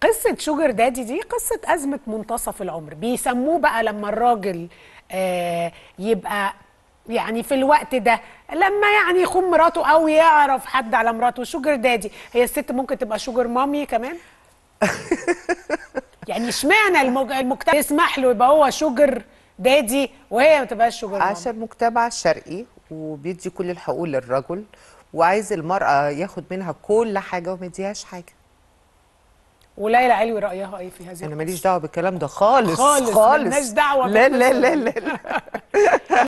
قصه شوجر دادي دي قصه ازمه منتصف العمر بيسموه بقى لما الراجل آه يبقى يعني في الوقت ده لما يعني يخون مراته او يعرف حد على مراته شوجر دادي هي الست ممكن تبقى شوجر مامي كمان يعني اشمعنى المج- المجتمع يسمح له يبقى هو شوجر دادي وهي ما تبقاش شوجر مامي عشان مجتمع شرقي وبيدي كل الحقوق للرجل وعايز المرأة ياخد منها كل حاجة وما يديهاش حاجة وليلى علوي رايها ايه في هذه أنا ماليش دعوة بالكلام ده خالص خالص، خالص ملناش دعوة لا لا بالقصة لا دي. لا